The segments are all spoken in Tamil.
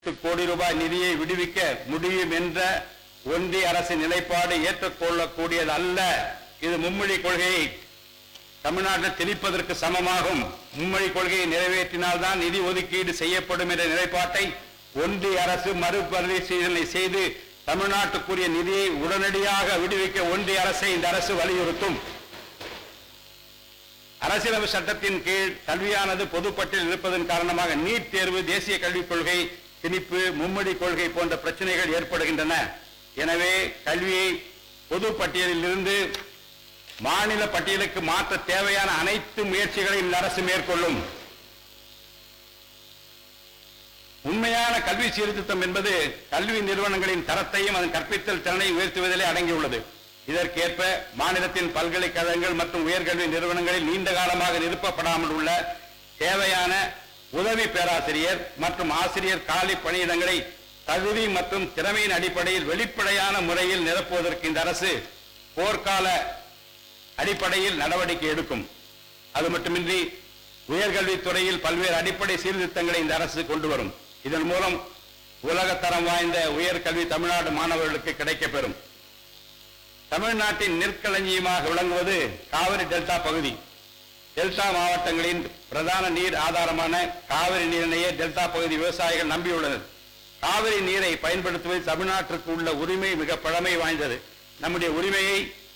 கோடி ரூபாய் நிதியை விடுவிக்க முடியும் என்ற ஒன்றிய அரசின் நிலைப்பாடு ஏற்றுக்கொள்ளக்கூடியது அல்ல இது மும்மொழி கொள்கையை தமிழ்நாட்டில் திணிப்பதற்கு சமமாகும் மும்மொழி கொள்கையை நிறைவேற்றினால்தான் நிதி ஒதுக்கீடு செய்யப்படும் என்ற நிலைப்பாட்டை ஒன்றிய அரசு மறுபரிசீலனை செய்து தமிழ்நாட்டுக்குரிய நிதியை உடனடியாக விடுவிக்க ஒன்றிய அரசை இந்த அரசு வலியுறுத்தும் அரசியலமைப்பு சட்டத்தின் கீழ் கல்வியானது பொதுப்பட்டியல் இருப்பதன் காரணமாக நீட் தேர்வு தேசிய கல்விக் கொள்கை திணிப்பு மும்மொழி கொள்கை போன்ற பிரச்சனைகள் ஏற்படுகின்றன எனவே கல்வியை பொது பட்டியலில் இருந்து மாநில பட்டியலுக்கு மாற்ற தேவையான அனைத்து முயற்சிகளையும் இந்த அரசு மேற்கொள்ளும் உண்மையான கல்வி சீர்திருத்தம் என்பது கல்வி நிறுவனங்களின் தரத்தையும் அதன் கற்பித்தல் திறனை உயர்த்துவதிலே அடங்கியுள்ளது இதற்கேற்ப மாநிலத்தின் பல்கலைக்கழகங்கள் மற்றும் உயர்கல்வி நிறுவனங்களில் நீண்ட காலமாக நிரப்பப்படாமல் உள்ள தேவையான உதவி பேராசிரியர் மற்றும் ஆசிரியர் காலி பணியிடங்களை தகுதி மற்றும் திறமையின் அடிப்படையில் வெளிப்படையான முறையில் நிரப்புவதற்கு இந்த அரசு போர்க்கால அடிப்படையில் நடவடிக்கை எடுக்கும் அது மட்டுமின்றி உயர்கல்வித்துறையில் பல்வேறு அடிப்படை சீர்திருத்தங்களை இந்த அரசு கொண்டு வரும் இதன் மூலம் உலகத்தரம் வாய்ந்த உயர்கல்வி தமிழ்நாடு மாணவர்களுக்கு கிடைக்கப்பெறும் தமிழ்நாட்டின் நெற்களஞ்சியமாக விளங்குவது காவிரி டெல்டா பகுதி டெல்டா மாவட்டங்களின் பிரதான நீர் ஆதாரமான காவிரி நீரினையே டெல்டா பகுதி விவசாயிகள் நம்பியுள்ளனர் காவிரி நீரை பயன்படுத்துவது தமிழ்நாட்டிற்கு உள்ள உரிமை மிக பழமை வாய்ந்தது நம்முடைய உரிமையை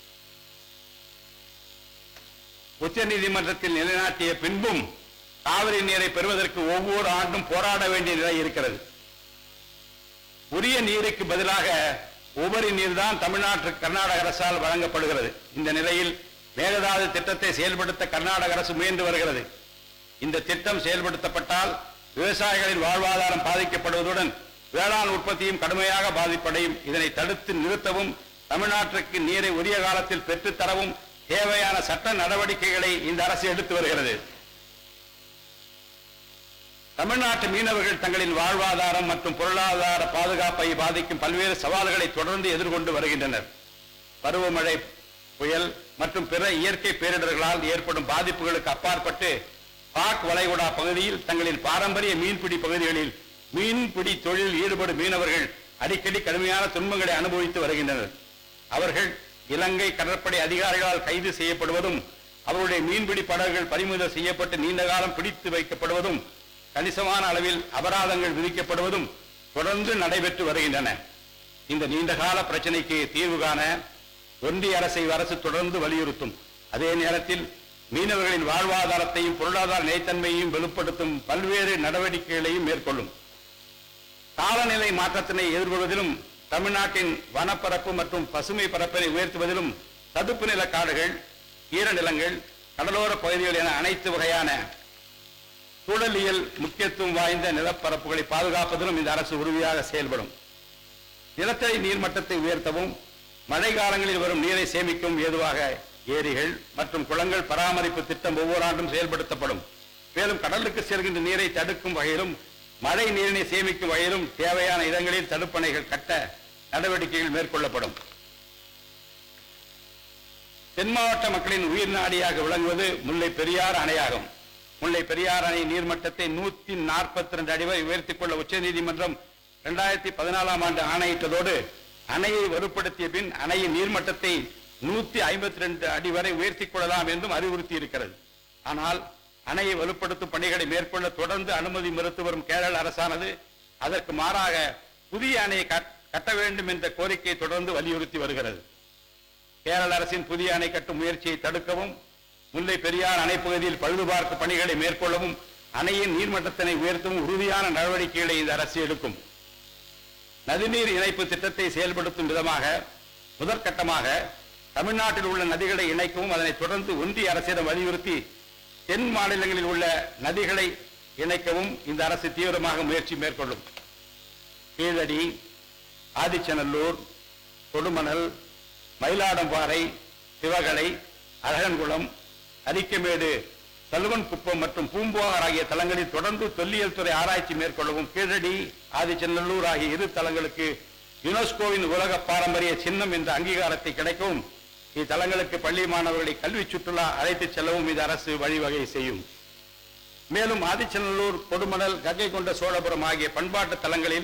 உச்சநீதிமன்றத்தில் நிலைநாட்டிய பின்பும் காவிரி நீரை பெறுவதற்கு ஒவ்வொரு ஆண்டும் போராட வேண்டிய நிலை இருக்கிறது உரிய நீருக்கு பதிலாக உபரி நீர் தான் தமிழ்நாட்டு கர்நாடக அரசால் வழங்கப்படுகிறது இந்த நிலையில் மேகதாது திட்டத்தை செயல்படுத்த கர்நாடக அரசு முயன்று வருகிறது இந்த திட்டம் செயல்படுத்தப்பட்டால் விவசாயிகளின் வாழ்வாதாரம் பாதிக்கப்படுவதுடன் வேளாண் உற்பத்தியும் கடுமையாக பாதிப்படையும் இதனை தடுத்து நிறுத்தவும் தமிழ்நாட்டிற்கு நீரை உரிய காலத்தில் பெற்றுத் தரவும் தேவையான சட்ட நடவடிக்கைகளை இந்த அரசு எடுத்து வருகிறது தமிழ்நாட்டு மீனவர்கள் தங்களின் வாழ்வாதாரம் மற்றும் பொருளாதார பாதுகாப்பை பாதிக்கும் பல்வேறு சவால்களை தொடர்ந்து எதிர்கொண்டு வருகின்றனர் பருவமழை புயல் மற்றும் பிற இயற்கை பேரிடர்களால் ஏற்படும் பாதிப்புகளுக்கு அப்பாற்பட்டு பாக் வளைகுடா பகுதியில் தங்களின் பாரம்பரிய மீன்பிடி பகுதிகளில் மீன்பிடி தொழிலில் ஈடுபடும் மீனவர்கள் அடிக்கடி கடுமையான துன்பங்களை அனுபவித்து வருகின்றனர் அவர்கள் இலங்கை கடற்படை அதிகாரிகளால் கைது செய்யப்படுவதும் அவருடைய மீன்பிடி படகுகள் பறிமுதல் செய்யப்பட்டு நீண்ட காலம் பிடித்து வைக்கப்படுவதும் கணிசமான அளவில் அபராதங்கள் விதிக்கப்படுவதும் தொடர்ந்து நடைபெற்று வருகின்றன இந்த நீண்டகால பிரச்சனைக்கு தீர்வு காண ஒன்றிய அரசை அரசு தொடர்ந்து வலியுறுத்தும் அதே நேரத்தில் மீனவர்களின் வாழ்வாதாரத்தையும் பொருளாதார நிலைத்தன்மையையும் வலுப்படுத்தும் பல்வேறு நடவடிக்கைகளையும் மேற்கொள்ளும் காலநிலை மாற்றத்தினை எதிர்கொள்வதிலும் தமிழ்நாட்டின் வனப்பரப்பு மற்றும் பசுமை பரப்பினை உயர்த்துவதிலும் தடுப்பு நில காடுகள் ஈரநிலங்கள் கடலோர பகுதிகள் என அனைத்து வகையான சூழலியல் முக்கியத்துவம் வாய்ந்த நிலப்பரப்புகளை பாதுகாப்பதிலும் இந்த அரசு உறுதியாக செயல்படும் நிலத்தடி நீர்மட்டத்தை உயர்த்தவும் மழை காலங்களில் வரும் நீரை சேமிக்கவும் ஏதுவாக ஏரிகள் மற்றும் குளங்கள் பராமரிப்பு திட்டம் ஒவ்வொரு ஆண்டும் செயல்படுத்தப்படும் மேலும் கடலுக்கு செல்கின்ற நீரை தடுக்கும் வகையிலும் மழை நீரினை சேமிக்கும் வகையிலும் தேவையான இடங்களில் தடுப்பணைகள் கட்ட நடவடிக்கைகள் மேற்கொள்ளப்படும் தென் மாவட்ட மக்களின் உயிர் நாடியாக விளங்குவது முல்லை பெரியார் அணையாகும் முல்லை பெரியார் அணை நீர்மட்டத்தை நூத்தி நாற்பத்தி ரெண்டு அடி வரை உயர்த்திக் கொள்ள உச்சநீதிமன்றம் இரண்டாயிரத்தி பதினாலாம் ஆண்டு ஆணையிட்டதோடு அணையை வலுப்படுத்திய பின் அணையின் நீர்மட்டத்தை நூத்தி ஐம்பத்தி ரெண்டு அடி வரை உயர்த்திக் கொள்ளலாம் என்றும் அறிவுறுத்தி இருக்கிறது ஆனால் அணையை வலுப்படுத்தும் பணிகளை மேற்கொள்ள தொடர்ந்து அனுமதி மறுத்து வரும் கேரள அரசானது அதற்கு மாறாக புதிய அணையை கட்- கட்ட வேண்டும் என்ற கோரிக்கையை தொடர்ந்து வலியுறுத்தி வருகிறது கேரள அரசின் புதிய அணை கட்டும் முயற்சியை தடுக்கவும் முல்லை பெரியார் அணை பகுதியில் பழுதுபார்ப்பு பணிகளை மேற்கொள்ளவும் அணையின் நீர்மட்டத்தினை உயர்த்தவும் உறுதியான நடவடிக்கைகளை இந்த அரசு எடுக்கும் நதிநீர் இணைப்பு திட்டத்தை செயல்படுத்தும் விதமாக முதற்கட்டமாக தமிழ்நாட்டில் உள்ள நதிகளை இணைக்கவும் அதனை தொடர்ந்து ஒன்றிய அரசிடம் வலியுறுத்தி தென் மாநிலங்களில் உள்ள நதிகளை இணைக்கவும் இந்த அரசு தீவிரமாக முயற்சி மேற்கொள்ளும் கீழடி ஆதிச்சநல்லூர் கொடுமணல் மயிலாடம்பாறை சிவகலை அழகன்குளம் அரிக்கமேடு சலுவன்குப்பம் மற்றும் பூம்புகார் ஆகிய தலங்களில் தொடர்ந்து தொல்லியல் துறை ஆராய்ச்சி மேற்கொள்ளவும் கீழடி ஆதிச்சநல்லூர் ஆகிய இரு தலங்களுக்கு யுனெஸ்கோவின் உலக பாரம்பரிய சின்னம் என்ற அங்கீகாரத்தை கிடைக்கவும் இத்தலங்களுக்கு பள்ளி மாணவர்களை கல்வி சுற்றுலா அழைத்துச் செல்லவும் இந்த அரசு வழிவகை செய்யும் மேலும் ஆதிச்சநல்லூர் கொடுமணல் கங்கை கொண்ட சோழபுரம் ஆகிய பண்பாட்டு தலங்களில்